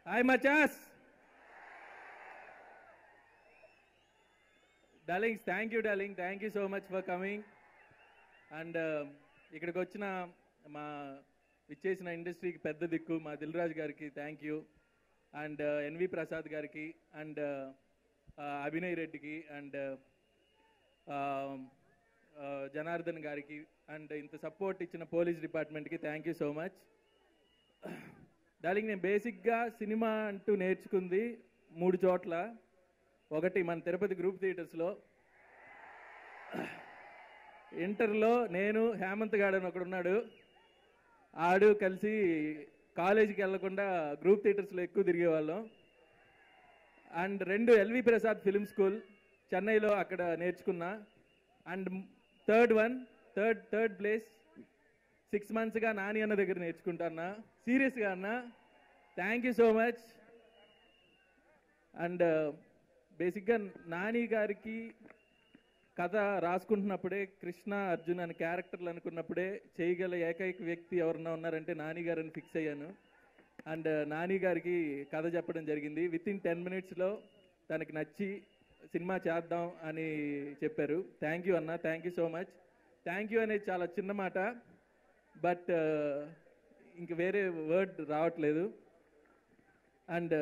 hi మచాస్ darlings thank you darling thank you so much for coming and ఇక్కడికి వచ్చిన మా ఇచ్చేసిన ఇండస్ట్రీకి పెద్ద దిక్కు మా దిల్రాజ్ గారికి thank you and N V Prasad గారికి అండ్ అభినయ్ రెడ్డికి అండ్ జనార్దన్ గారికి అండ్ ఇంత సపోర్ట్ ఇచ్చిన పోలీస్ డిపార్ట్మెంట్కి thank you so much darling నేను బేసిక్గా సినిమా అంటూ నేర్చుకుంది మూడు చోట్ల ఒకటి మన తిరుపతి గ్రూప్ థియేటర్స్లో ఇంటర్లో నేను హేమంత్ గాడు అని ఒకడు ఉన్నాడు ఆడు కలిసి కాలేజీకి వెళ్లకుండా గ్రూప్ థియేటర్స్లో ఎక్కువ తిరిగేవాళ్ళం అండ్ రెండు ఎల్వి ప్రసాద్ ఫిలిం స్కూల్ చెన్నైలో అక్కడ నేర్చుకున్నా and third one third third place six మంత్స్గా నాని అన్న దగ్గర నేర్చుకుంటాన్నా సీరియస్గా అన్న thank you so much and బేసిక్గా నాని గారికి కథ రాసుకుంటున్నప్పుడే కృష్ణ అర్జున్ అనే క్యారెక్టర్లు అనుకున్నప్పుడే చేయగల ఏకైక వ్యక్తి ఎవరన్నా ఉన్నారంటే నాని గారని ఫిక్స్ అయ్యాను అండ్ నాని గారికి కథ చెప్పడం జరిగింది విత్ ఇన్ టెన్ మినిట్స్లో తనకి నచ్చి సినిమా చేద్దాం అని చెప్పారు థ్యాంక్ యూ అన్న thank you so much thank you అనేది చాలా చిన్న మాట బట్ ఇంక వేరే వర్డ్ రావట్లేదు అండ్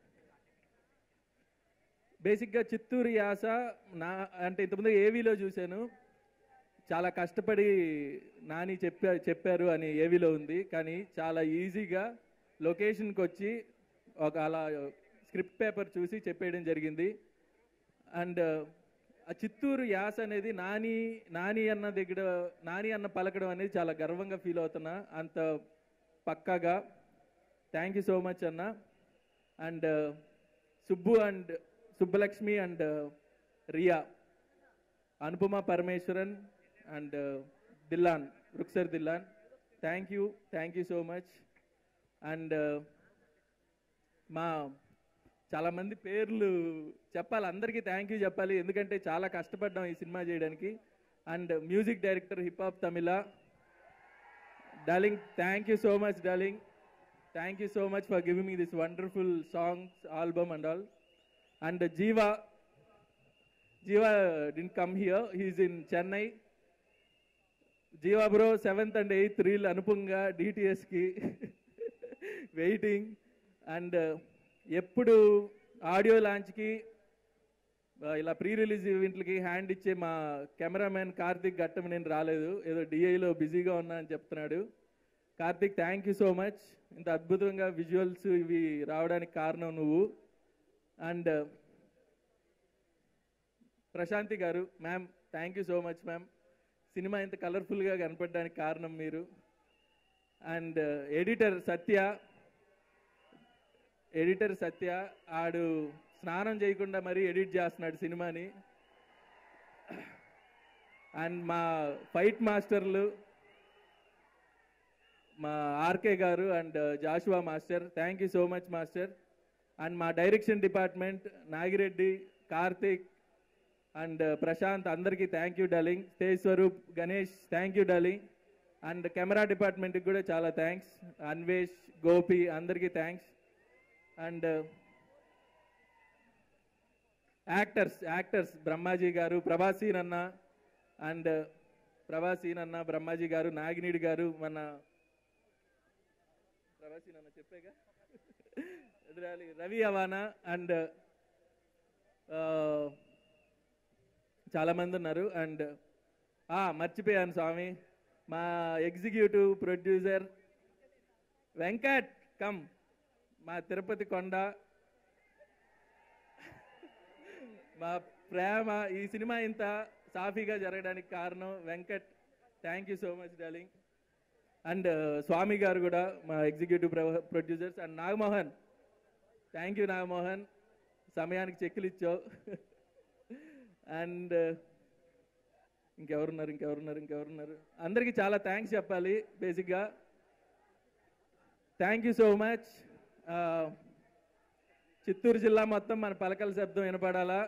బేసిక్గా చిత్తూరు యాస నా అంటే ఇంతకుముందు ఏవీలో చూశాను చాలా కష్టపడి నాని చెప్పా చెప్పారు అని ఏవీలో ఉంది కానీ చాలా ఈజీగా లొకేషన్కి వచ్చి ఒక అలా స్క్రిప్ట్ పేపర్ చూసి చెప్పేయడం జరిగింది అండ్ ఆ చిత్తూరు యాస అనేది నాని నాని అన్న దగ్గర నాని అన్న పలకడం అనేది చాలా గర్వంగా ఫీల్ అవుతున్నా అంత పక్కాగా థ్యాంక్ యూ సో మచ్ అన్న and Subbu and Subbalakshmi and Riya Anupama Parameswaran and Dhillon Ruksar Dhillon thank you thank you so much and మా చాలా మంది పేర్లు చెప్పాలి అందరికీ థ్యాంక్ యూ చెప్పాలి ఎందుకంటే చాలా కష్టపడ్డాం ఈ సినిమా చేయడానికి and music director hip hop Tamizha darling thank you so much darling thank you so much for giving me this wonderful songs album and all and Jeeva Jeeva didn't come here he's in Chennai Jeeva bro seventh and eighth reel అనుపంగా డిటిఎస్కి waiting and ఎప్పుడు audio లాంచ్కి ఇలా pre release ఈవెంట్లకి hand ఇచ్చే మా cameraman Karthik గట్టం నేను రాలేదు ఏదో డిఐలో బిజీగా ఉన్నా అని చెప్తున్నాడు Karthik thank you so much ఇంత అద్భుతంగా విజువల్స్ ఇవి రావడానికి కారణం నువ్వు అండ్ ప్రశాంతి గారు ma'am thank you so much ma'am సినిమా ఇంత కలర్ఫుల్గా కనపడడానికి కారణం మీరు and editor Satya editor Satya ఆడు స్నానం చేయకుండా మరీ ఎడిట్ చేస్తున్నాడు సినిమాని అండ్ మా ఫైట్ మాస్టర్లు మా ఆర్కే గారు and Joshua master thank you so much master and మా direction department Nagireddy Karthik and Prashanth అందరికీ thank you darling Tej Swaroop Ganesh thank you darling and camera డిపార్ట్మెంట్కి కూడా చాలా థ్యాంక్స్ అన్వేష్ గోపి అందరికీ thanks and actors actors Brahmaji గారు ప్రభాసీన్ అన్న అండ్ ప్రభాసీన్ అన్న బ్రహ్మాజీ గారు నాగినీడి గారు మన ప్రభాసీన్ అన్న చెప్పేగా ఎదురాలి రవి అవానా అండ్ చాలా మంది ఉన్నారు అండ్ మర్చిపోయాను స్వామి మా ఎగ్జిక్యూటివ్ ప్రొడ్యూసర్ వెంకట్ కమ్ మా తిరుపతి కొండ మా ప్రేమ ఈ సినిమా ఇంత సాఫీగా జరగడానికి కారణం Venkat thank you so much darling and Swamy గారు కూడా మా executive producers and Nagamohan thank you Nagamohan సమయానికి చెక్కులు ఇచ్చావు అండ్ ఇంకెవరున్నారు ఇంకెవరున్నారు ఇంకెవరున్నారు అందరికీ చాలా థ్యాంక్స్ చెప్పాలి బేసిక్గా thank you so much Chittoor జిల్లా మొత్తం మన పలకల శబ్దం వినపడాలా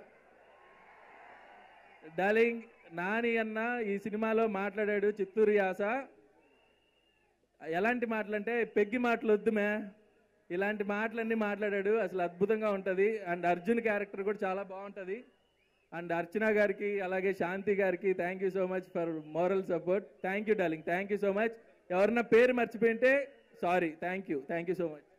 డార్లింగ్ నాని అన్న ఈ సినిమాలో మాట్లాడాడు చిత్తూరు యాస ఎలాంటి మాటలంటే పెగ్గి మాటలు వద్దుమే ఇలాంటి మాటలన్నీ మాట్లాడాడు అసలు అద్భుతంగా ఉంటుంది అండ్ అర్జున్ క్యారెక్టర్ కూడా చాలా బాగుంటుంది అండ్ అర్చన గారికి అలాగే శాంతి గారికి thank you so much for moral support thank you darling thank you so much ఎవరన్నా పేరు మర్చిపోయింటే sorry thank you thank you so much